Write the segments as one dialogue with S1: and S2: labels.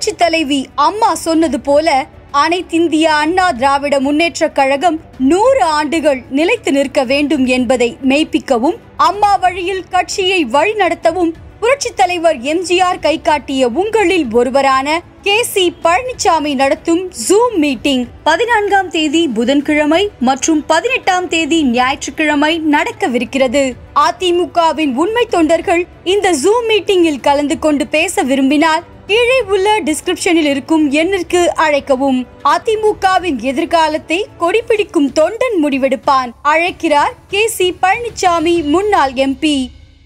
S1: புரட்சி தலைவி அம்மா சொன்னது போல அனைத்திந்திய அண்ணா திராவிட முன்னேற்றக் கழகம் நூறு ஆண்டுகள் நிலைத்து நிற்க வேண்டும் என்பதை மெய்ப்பிக்கவும் அம்மா வழியில் கட்சியை வழிநடத்தவும் புரட்சி தலைவர் எம்ஜிஆர் கை காட்டிய உங்களில் ஒருவரான கே சி பழனிசாமி நடத்தும் ஜூம் மீட்டிங் பதினான்காம் தேதி புதன்கிழமை மற்றும் பதினெட்டாம் தேதி ஞாயிற்றுக்கிழமை நடக்கவிருக்கிறது அதிமுகவின் உண்மை தொண்டர்கள் இந்த ஜூம் மீட்டிங்கில் கலந்து கொண்டு பேச விரும்பினால் கீழே உள்ள டிஸ்கிரிப்ஷனில் இருக்கும் எண்ணிற்கு அழைக்கவும் அதிமுகவின் எதிர்காலத்தை கொடிபிடிக்கும் தொண்டன் முடிவெடுப்பான் அழைக்கிறார் கே சி பழனிசாமி முன்னாள் எம்பி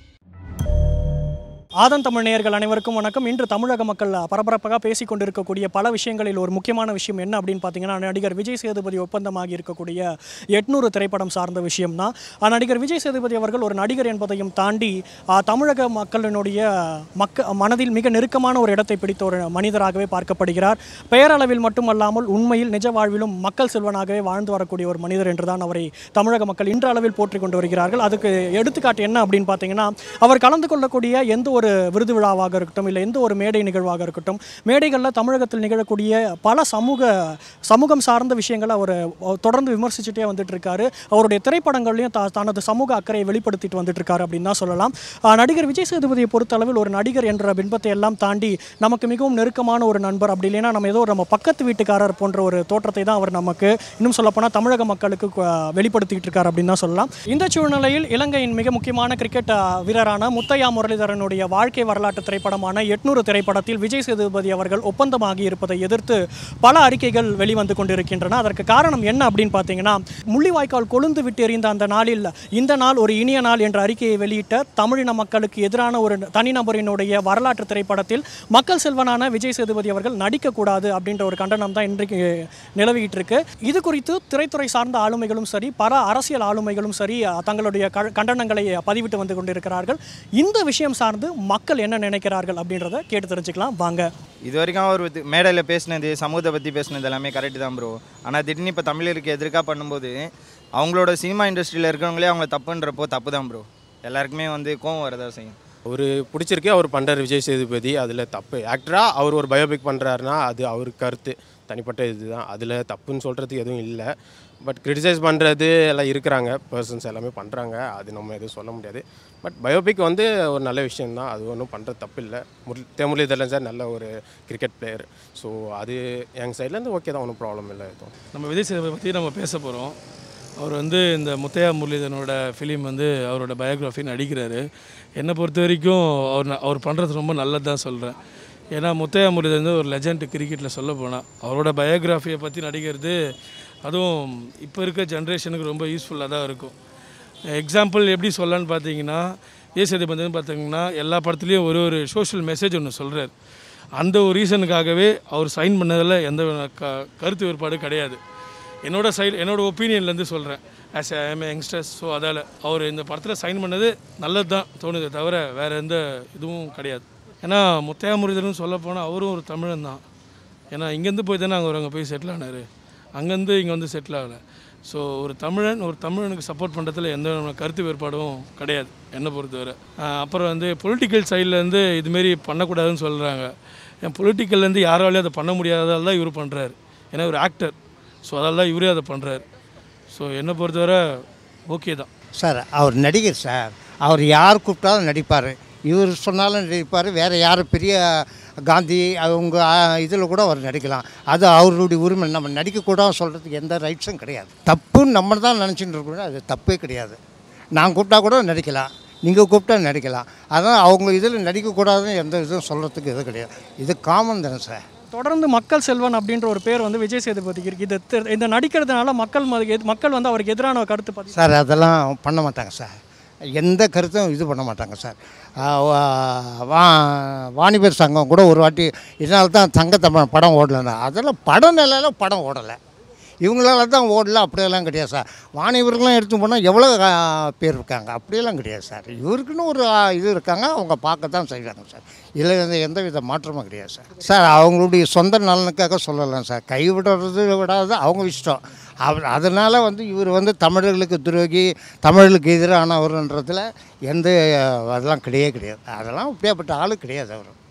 S2: ஆதன் தமிழ் நேயர்கள் அனைவருக்கும் வணக்கம் இன்று தமிழக மக்கள் பரபரப்பாக பேசிக் கொண்டிருக்கக்கூடிய பல விஷயங்களில் ஒரு முக்கியமான விஷயம் என்ன அப்படின்னு பார்த்தீங்கன்னா நடிகர் விஜய் சேதுபதி ஒப்பந்தமாகி இருக்கக்கூடிய எட்நூறு திரைப்படம் சார்ந்த விஷயம் தான் நடிகர் விஜய் சேதுபதி அவர்கள் ஒரு நடிகர் என்பதையும் தாண்டி ஆ, தமிழக மக்களினுடைய மக்க மனதில் மிக நெருக்கமான ஒரு இடத்தை பிடித்த ஒரு மனிதராகவே பார்க்கப்படுகிறார் பெயரளவில் மட்டுமல்லாமல் உண்மையில் நிஜ வாழ்விலும் மக்கள் செல்வனாகவே வாழ்ந்து வரக்கூடிய ஒரு மனிதர் என்றுதான் அவரை தமிழக மக்கள் இன்று அளவில் போற்றிக் கொண்டு வருகிறார்கள் அதுக்கு எடுத்துக்காட்டு என்ன அப்படின்னு பார்த்தீங்கன்னா அவர் கலந்து கொள்ளக்கூடிய எந்த ஒரு விருது விழாவாக இருக்கட்டும் இல்லை எந்த ஒரு மேடை நிகழ்வாக இருக்கட்டும் மேடைகளில் தமிழகத்தில் நிகழக்கூடிய பல சமூக சமூகம் சார்ந்த விஷயங்களை அவர் தொடர்ந்து விமர்சிச்சுட்டே வந்துட்டு இருக்காரு அவருடைய திரைப்படங்கள்லையும் த தனது சமூக அக்கறையை வெளிப்படுத்திட்டு வந்துட்டு இருக்காரு அப்படின்னு தான் சொல்லலாம் ஆஹ் நடிகர் விஜய் சேதுபதியை பொறுத்தளவில் ஒரு நடிகர் என்ற பின்பத்தை எல்லாம் தாண்டி நமக்கு மிகவும் நெருக்கமான ஒரு நண்பர் அப்படி இல்லைன்னா நம்ம ஏதோ நம்ம பக்கத்து வீட்டுக்காரர் போன்ற ஒரு தோற்றத்தை தான் அவர் நமக்கு இன்னும் சொல்லப்போனால் தமிழக மக்களுக்கு ஆஹ் வெளிப்படுத்திக்கிட்டு இருக்காரு அப்படின்னு தான் சொல்லலாம் இந்த சூழ்நிலையில் இலங்கையின் மிக முக்கியமான கிரிக்கெட் ஆஹ் வீரரான முத்தையா முரளிதரனுடைய வாழ்க்கை வரலாற்று திரைப்படமான எட்நூறு திரைப்படத்தில் விஜய் சேதுபதி அவர்கள் ஒப்பந்தமாகி இருப்பதை எதிர்த்து பல அறிக்கைகள் வெளிவந்து கொண்டிருக்கின்றன அதற்கு காரணம் என்ன அப்படின்னு பார்த்தீங்கன்னா முள்ளிவாய்க்கால் கொழுந்து விட்டு எறிந்த அந்த நாளில் இந்த நாள் ஒரு இனிய நாள் என்ற அறிக்கையை வெளியிட்ட தமிழின மக்களுக்கு எதிரான ஒரு தனிநபரினுடைய வரலாற்று திரைப்படத்தில் மக்கள் செல்வனான விஜய் சேதுபதி அவர்கள் நடிக்கக்கூடாது அப்படின்ற ஒரு கண்டனம் தான் இன்றைக்கு நிலவிக்கிட்டு இருக்கு இது குறித்து திரைத்துறை சார்ந்த ஆளுமைகளும் சரி பல அரசியல் ஆளுமைகளும் சரி அஹ், தங்களுடைய க- கண்டனங்களை பதிவிட்டு வந்து கொண்டிருக்கிறார்கள் இந்த விஷயம் சார்ந்து மக்கள் என்ன நினைக்கிறார்கள் அப்படின்றத கேட்டு தெரிஞ்சுக்கலாம் வாங்க
S3: இது வரைக்கும் அவர் வந்து மேடையில் பேசினது சமூகத்தை பற்றி பேசினது எல்லாமே கரெக்டு தான் ப்ரோ ஆனால் திடீர்னு இப்போ தமிழருக்கு எதிர்க்காக பண்ணும்போது அவங்களோட சினிமா இண்டஸ்ட்ரியில் இருக்கிறவங்களே அவங்கள தப்புன்றப்போ தப்பு தான் ப்ரோ எல்லாருக்குமே வந்து கோவம் வரதா செய்யும்
S4: அவர் பிடிச்சிருக்கு அவர் பண்ணுறாரு விஜய் சேதுபதி அதில் தப்பு ஆக்டராக அவர் ஒரு பயோபிக் பண்ணுறாருனா அது அவர் கருத்து தனிப்பட்ட இதுதான் அதில் தப்புன்னு சொல்கிறதுக்கு எதுவும் இல்லை பட் கிரிட்டிசைஸ் பண்ணுறது எல்லாம் இருக்கிறாங்க பர்சன்ஸ் எல்லாமே பண்ணுறாங்க அது நம்ம எதுவும் சொல்ல முடியாது பட் பயோபிக் வந்து ஒரு நல்ல விஷயம்தான் அது ஒன்றும் பண்ணுறது தப்பு இல்லை முரளி தேமுரளிதரன் சார் நல்ல ஒரு கிரிக்கெட் பிளேயர் ஸோ அது எங்கள் சைட்லேருந்து ஓகே தான் ஒன்றும் ப்ராப்ளம் இல்லை எதுவும்
S5: நம்ம விஜய் சேதுபதி பற்றி நம்ம பேச போகிறோம் அவர் வந்து இந்த முத்தையா முரளிதரனோட ஃபிலிம் வந்து அவரோட பயோகிராஃபி நடிக்கிறாரு என்னை பொறுத்த வரைக்கும் அவர் ந- அவர் பண்ணுறது ரொம்ப நல்லது தான் சொல்கிறேன் ஏன்னா முத்தையா முரளிதரன் வந்து ஒரு லெஜண்ட் கிரிக்கெட்டில் சொல்ல போனால் அவரோட பயோகிராஃபியை பற்றி நடிக்கிறது அதுவும் இப்போ இருக்க ஜென்ரேஷனுக்கு ரொம்ப யூஸ்ஃபுல்லாக தான் இருக்கும் எக்ஸாம்பிள் எப்படி சொல்லலான்னு பார்த்தீங்கன்னா ஏ சேதுபதி வந்து பார்த்தீங்கன்னா எல்லா படத்துலேயும் ஒரு ஒரு சோஷியல் மெசேஜ் ஒன்று சொல்கிறார் அந்த ஒரு ரீசனுக்காகவே அவர் சைன் பண்ணதில் எந்த க கருத்து வேறுபாடு கிடையாது என்னோட சைடு என்னோட ஒப்பீனியன்லேருந்து சொல்கிறேன் as I am youngsters so அதால் அவர் இந்த படத்தில் சைன் பண்ணது நல்லது தான் தோணுதே தவிர வேறு எந்த இதுவும் கிடையாது ஏன்னா முத்தையா முருகன் சொல்ல போனால் அவரும் ஒரு தமிழன் தான் ஏன்னா இங்கேருந்து போய் தானே அங்கே அங்கே போய் செட்டில் ஆனார் அங்கேருந்து இங்கே வந்து செட்டில் ஆகலை ஸோ ஒரு தமிழன் ஒரு தமிழனுக்கு சப்போர்ட் பண்ணுறதுல எந்த விதமான கருத்து வேறுபாடும் கிடையாது என்னை பொறுத்தவரை ஆஹ் அப்புறம் வந்து பொலிட்டிக்கல் சைட்லேருந்து இதுமாரி பண்ணக்கூடாதுன்னு சொல்கிறாங்க என் பொலிட்டிக்கல்லேருந்து யாராலையும் அதை பண்ண முடியாததால் தான் இவர் பண்ணுறாரு ஏன்னா ஒரு ஆக்டர் ஸோ அதால் தான் இவரே அதை பண்ணுறாரு ஸோ என்னை பொறுத்தவரை ஓகே தான்
S6: சார் அவர் நடிகர் சார் அவர் யார் கூப்பிட்டாலும் நடிப்பார் இவர் சொன்னாலும் நடிப்பார் வேறு யார் பெரிய காந்தி அவங்க இதில் கூட அவர் நடிக்கலாம் அது அவருடைய உரிமை நம்ம நடிக்கக்கூடாது சொல்கிறதுக்கு எந்த ரைட்ஸும் கிடையாது தப்புன்னு நம்ம தான் நினச்சிட்டு இருக்கணும் அது தப்பே கிடையாது நான் கூப்பிட்டா கூட நடிக்கலாம் நீங்கள் கூப்பிட்டா நடிக்கலாம் அதான் அவங்க இதில் நடிக்கக்கூடாதுன்னு எந்த இதுவும் சொல்கிறதுக்கு இது கிடையாது இது காமன் தானே சார்
S2: தொடர்ந்து மக்கள் செல்வன் அப்படின்ற ஒரு பேர் வந்து விஜய் சேதுபதிக்கு இருக்கு இது தெ- இந்த நடிக்கிறதுனால மக்கள் மது- எது- மக்கள் வந்து அவருக்கு எதிரான கருத்து பதிவு
S6: சார் அதெல்லாம் பண்ண மாட்டாங்க சார் எந்த கருத்தும் இது பண்ண மாட்டாங்க சார் ஆ, வா- வா வாணிபர் சங்கம் கூட ஒரு வாட்டி இதனால தான் தங்கத்தமிழ் படம் ஓடலைன்னா அதெல்லாம் படம் நிலையில படம் ஓடலை இவங்களால தான் ஓடல அப்படியெல்லாம் கிடையாது சார் வாணிபர்கள்லாம் எடுத்து போனால் எவ்வளோ ஆ, பேர் இருக்காங்க அப்படியெல்லாம் கிடையாது சார் இவருக்குன்னு ஒரு ஆ, இது இருக்காங்க அவங்க பார்க்க தான் செய்வாங்க சார் இதில் வந்து எந்த வித மாற்றமும் கிடையாது சார் சார் அவங்களுடைய சொந்த நலனுக்காக சொல்லலாம் சார் கைவிடுறது விடாது அவங்க இஷ்டம் அவர் அதனால் வந்து இவர் வந்து தமிழர்களுக்கு துரோகி தமிழர்களுக்கு எதிரானவர்ன்றதுல எந்த அதெல்லாம் கிடையவே கிடையாது அதெல்லாம் இப்படியாப்பட்ட ஆளு கிடையாது அவர்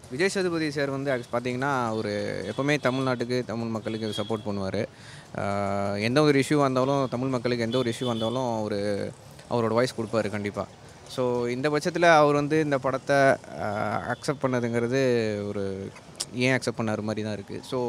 S7: விஜய் சேதுபதி சார் வந்து ஆக்ஸ் பார்த்தீங்கன்னா ஒரு எப்போவுமே தமிழ்நாட்டுக்கு தமிழ் மக்களுக்கு சப்போர்ட் பண்ணுவார் எந்த ஒரு இஷ்யூ வந்தாலும் தமிழ் மக்களுக்கு எந்த ஒரு இஷ்யூ வந்தாலும் அவர் அவரோட வாய்ஸ் கொடுப்பாரு கண்டிப்பாக ஸோ இந்த பட்சத்தில் அவர் வந்து இந்த படத்தை அக்செப்ட் பண்ணதுங்கிறது ஒரு ஏன் அக்செப்ட் பண்ணார் மாதிரி தான் இருக்குது ஸோ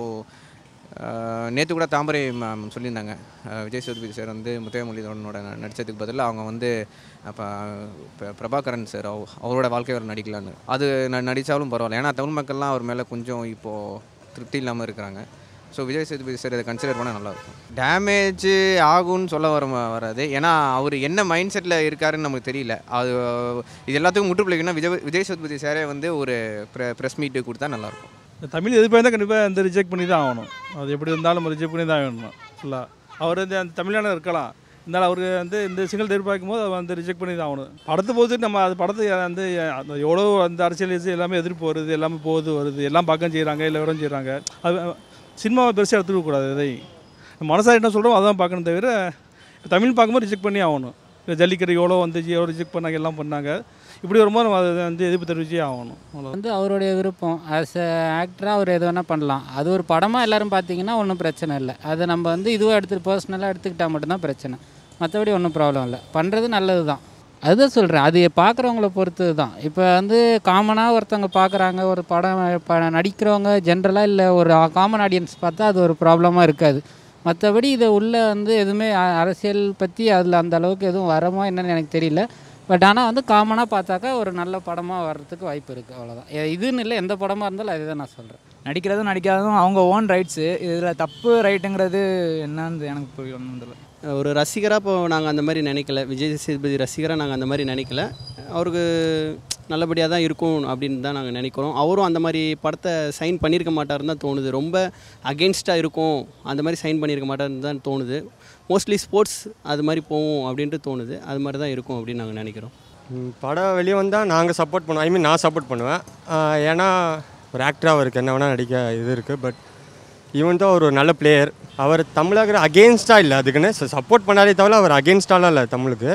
S7: நேற்று கூட தாமரை மேம் சொல்லியிருந்தாங்க அஹ் விஜய் சேதுபதி சார் வந்து முத்தைய முரளிதரனோட ந- நடிச்சதுக்கு பதிலாக அவங்க வந்து அப்போ பிரபாகரன் சார் அவ- அவரோட வாழ்க்கை அவர் நடிக்கலான்னு அது ந நடித்தாலும் பரவாயில்ல ஏன்னா தமிழ் மக்கள்லாம் அவர் மேலே கொஞ்சம் இப்போது திருப்தி இல்லாமல் இருக்கிறாங்க ஸோ விஜய் சேதுபதி சார் இதை கன்சிடர் பண்ணால் நல்லாயிருக்கும் டேமேஜ் ஆகும்னு சொல்ல வர வராது ஏன்னா அவர் என்ன மைண்ட் செட்டில் இருக்காருன்னு நமக்கு தெரியல அது இது எல்லாத்துக்கும் முற்றுப்புள்ளிக்குன்னா விஜய் விஜய் சேதுபதி சாரே வந்து ஒரு ப்ரெஸ் மீட்டு கொடுத்தா நல்லாயிருக்கும்
S5: இந்த தமிழ் எதிர்ப்பாக கண்டிப்பாக வந்து ரிஜெக்ட் பண்ணி தான் ஆகணும் அது எப்படி இருந்தாலும் ரிஜெக்ட் பண்ணி தான் ஆகணும் ஃபுல்லாக அவர் வந்து அந்த தமிழான இருக்கலாம் இருந்தாலும் அவருக்கு வந்து இந்த சிங்கிள் எதிர்பார்க்கும் போது அவர் வந்து ரிஜெக்ட் பண்ணி தான் ஆகணும் படத்தை பொறுத்து நம்ம அது படத்தை வந்து அந்த எவ்வளோ அந்த அரசியல் இது எல்லாமே எதிர்ப்பு வருது எல்லாமே போகுது வருது எல்லாம் பார்க்க செய்கிறாங்க எல்லாரும் செய்கிறாங்க அது சினிமாவை பெருசாக எடுத்துக்க கூடாது இதை மனசாக என்ன சொல்கிறோம் அதான் பார்க்கணும் தவிர தமிழ் பார்க்கும்போது ரிஜெக்ட் பண்ணி ஆகணும் இப்போ ஜல்லிக்கட்டு எவ்வளோ வந்துச்சு எவ்வளோ ரிஜெக்ட் பண்ணாங்க எல்லாம் பண்ணாங்க இப்படி வரும்போது நம்ம அதை வந்து எதிர்ப்பு தெரிவிச்சே ஆகணும் அவ்வளோ
S8: வந்து அவருடைய விருப்பம் ஆஸ் அ ஆக்டராக அவர் எது வேணால் பண்ணலாம் அது ஒரு படமாக எல்லாரும் பார்த்தீங்கன்னா ஒன்றும் பிரச்சனை இல்லை அதை நம்ம வந்து இதுவாக எடுத்து பர்சனலாக எடுத்துக்கிட்டால் மட்டும்தான் பிரச்சனை மற்றபடி ஒன்றும் ப்ராப்ளம் இல்லை பண்ணுறது நல்லது தான் அதுதான் சொல்கிறேன் அது பார்க்குறவங்கள பொறுத்து தான் இப்போ வந்து காமனாக ஒருத்தவங்க பார்க்குறாங்க ஒரு படம் ப நடிக்கிறவங்க ஜென்ரலாக இல்லை ஒரு காமன் ஆடியன்ஸ் பார்த்தா அது ஒரு ப்ராப்ளமாக இருக்காது மற்றபடி இதை உள்ளே வந்து எதுவுமே அ- அரசியல் பற்றி அதில் அந்த அளவுக்கு எதுவும் வரமா என்னன்னு எனக்கு தெரியல பட் ஆனால் வந்து காமனாக பார்த்தாக்கா ஒரு நல்ல படமாக வர்றதுக்கு வாய்ப்பு இருக்குது அவ்வளோதான் இதுன்னு இல்லை எந்த படமாக இருந்தாலும் அதுதான் நான் சொல்கிறேன்
S9: நடிக்கிறதும் நடிக்காததும் அவங்க ஓன் ரைட்ஸு இதில் தப்பு ரைட்டுங்கிறது என்னன்னு எனக்கு புரியணும் தெரியல
S10: ஒரு ரசிகராக இப்போ நாங்கள் அந்த மாதிரி நினைக்கல விஜய் சேதுபதி ரசிகராக நாங்கள் அந்த மாதிரி நினைக்கல அவருக்கு நல்லபடியாக தான் இருக்கும் அப்படின்னு தான் நாங்கள் நினைக்கிறோம் அவரும் அந்த மாதிரி படத்தை சைன் பண்ணியிருக்க மாட்டாருன்னு தான் தோணுது ரொம்ப அகென்ஸ்டாக இருக்கும் அந்த மாதிரி சைன் பண்ணியிருக்க மாட்டாருன்னு தான் தோணுது மோஸ்ட்லி ஸ்போர்ட்ஸ் அது மாதிரி போகும் அப்படின்ட்டு தோணுது அது மாதிரி தான் இருக்கும் அப்படின்னு நாங்கள் நினைக்கிறோம்
S11: ம், படம் வெளியே வந்தால் நாங்கள் சப்போர்ட் பண்ணுவோம் ஐ மீன் நான் சப்போர்ட் பண்ணுவேன் ஆஹ் ஏன்னா ஒரு ஆக்டராக அவருக்கு என்ன வேணால் நடிக்க இது இருக்குது பட் ஈவன் தான் ஒரு நல்ல பிளேயர் அவர் தமிழக அகெயின்ஸ்டாக இல்லை அதுக்குன்னு சப்போர்ட் பண்ணாலே தவிர அவர் அகெயின்ஸ்டாலாம் இல்லை தமிழுக்கு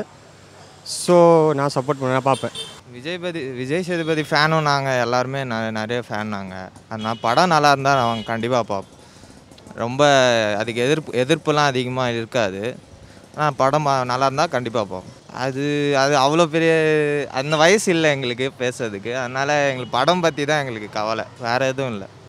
S11: ஸோ நான் சப்போர்ட் பண்ண நான் பார்ப்பேன்
S3: விஜய்பதி விஜய் சேதுபதி ஃபேனும் நாங்கள் எல்லாருமே ந நிறைய ஃபேன் நாங்கள் அதனால் படம் நல்லா இருந்தால் அவங்க கண்டிப்பாக பார்ப்போம் ரொம்ப அதுக்கு எதிர்ப்பு எதிர்ப்புலாம் அதிகமாக இருக்காது ஆனால் படம் பா- நல்லா இருந்தால் கண்டிப்பாக பார்ப்போம் அது அது அவ்வளோ பெரிய அந்த வயசு இல்லை எங்களுக்கு பேசுறதுக்கு அதனால் எங்களுக்கு படம் பற்றி தான் எங்களுக்கு கவலை வேறு எதுவும் இல்லை